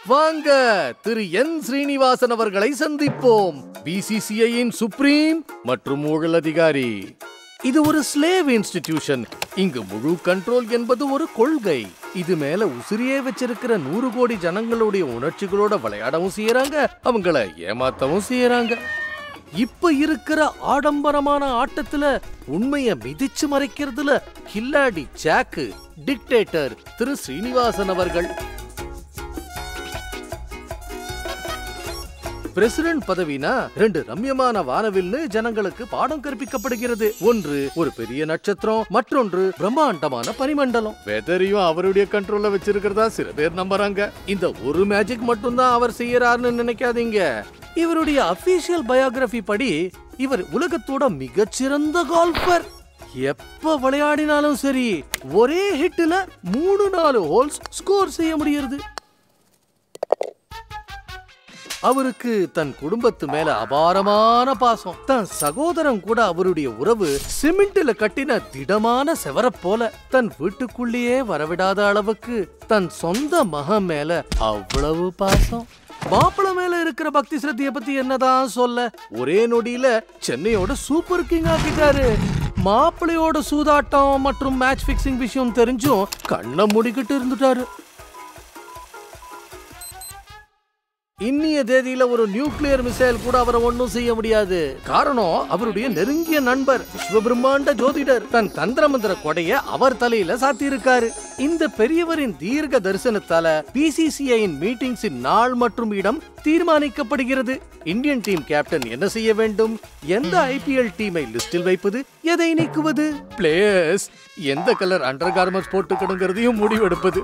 வாங்க திரு என் ஸ்ரீனிவாசன் அவர்களை சந்திப்போம் பிசிசிஐயின் சுப்ரீம் மற்றும் ஊழல் அதிகாரி இது ஒரு ஸ்லேவ் இன்ஸ்டிடியூஷன் இங்கு முழு கண்ட்ரோல் என்பது ஒரு கொள்கை இது மேல உசிரியே வச்சிருக்கிற நூறு கோடி ஜனங்களுடைய உணர்ச்சிகளோட விளையாடவும் செய்யறாங்க அவங்கள ஏமாத்தவும் செய்யறாங்க இப்ப இருக்கிற ஆடம்பரமான ஆட்டத்துல உண்மைய மிதிச்சு மறைக்கிறதுல கில்லாடி ஜாக்கு டிக்டேட்டர் திரு ஸ்ரீனிவாசன் அவர்கள் பிரசிடென்ட் பதவினா ரெண்டு ரம்யமான வானவில்னு ஜனங்களுக்கு பாடம் கற்பிக்கப்படுகிறது ஒன்று ஒரு பெரிய நட்சத்திரம் மற்றொன்று பிரம்மாண்டமான பனிமண்டலம் வெதரையும் அவருடைய கண்ட்ரோல்ல வச்சிருக்கிறதா சில பேர் நம்புறாங்க இந்த ஒரு மேஜிக் மட்டும்தான் அவர் செய்யறாருன்னு நினைக்காதீங்க இவருடைய அபிஷியல் பயோகிராஃபி படி இவர் உலகத்தோட மிகச்சிறந்த கால்பர் எப்ப விளையாடினாலும் சரி ஒரே ஹிட்ல மூணு நாலு ஹோல்ஸ் ஸ்கோர் செய்ய முடியுது அவருக்கு தன் குடும்பத்து மேல அபாரமான பாசம் தன் சகோதரன் கூட அவருடைய உறவு சிமெண்ட்ல கட்டின திடமான செவரப் போல தன் வீட்டுக்குள்ளேயே வரவிடாத அளவுக்கு தன் சொந்த மகன் மேல அவ்வளவு பாசம் மாப்பிள மேல இருக்கிற பக்தி சிரத்தைய பத்தி என்னதான் சொல்ல ஒரே நொடியில சென்னையோட சூப்பர் கிங் ஆக்கிட்டாரு மாப்பிளையோட சூதாட்டம் மற்றும் மேட்ச் பிக்சிங் விஷயம் தெரிஞ்சும் கண்ணை மூடிக்கிட்டு இருந்துட்டாரு இன்னிய தேதியில ஒரு நியூக்ளியர் மிசைல் கூட அவரை ஒண்ணும் செய்ய முடியாது காரணம் அவருடைய நெருங்கிய நண்பர் சிவபிரம்மாண்ட ஜோதிடர் தன் தந்திரமந்திர கொடைய அவர் தலையில சாத்தியிருக்காரு இந்த பெரியவரின் தீர்க்க தரிசனத்தால பிசிசிஐயின் மீட்டிங்ஸின் நாள் மற்றும் இடம் தீர்மானிக்கப்படுகிறது இந்தியன் டீம் கேப்டன் என்ன செய்ய வேண்டும் எந்த ஐபிஎல் டீமை லிஸ்டில் வைப்பது எதை நீக்குவது பிளேயர்ஸ் எந்த கலர் அண்டர் கார்மெண்ட்ஸ் போட்டுக்கணுங்கிறதையும் முடிவெடுப்பது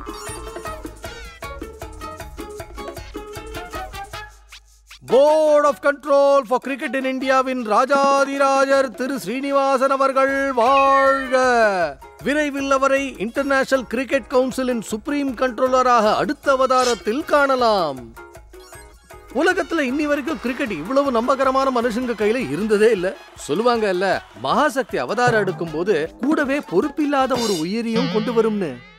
board of control for cricket in இந்தியாவின் ராஜாதிராஜர் திரு ஸ்ரீனிவாசன் அவர்கள் வாழ்க விரைவில் அவரை இன்டர்நேஷனல் கிரிக்கெட் கவுன்சிலின் சுப்ரீம் கண்ட்ரோலராக அடுத்த அவதாரத்தில் காணலாம் உலகத்துல இன்னி வரைக்கும் கிரிக்கெட் இவ்வளவு நம்பகரமான மனுஷங்க கையில இருந்ததே இல்ல சொல்லுவாங்க இல்ல மகாசக்தி அவதாரம் எடுக்கும் போது கூடவே பொறுப்பில்லாத ஒரு உயிரியும் கொண்டு வரும்னு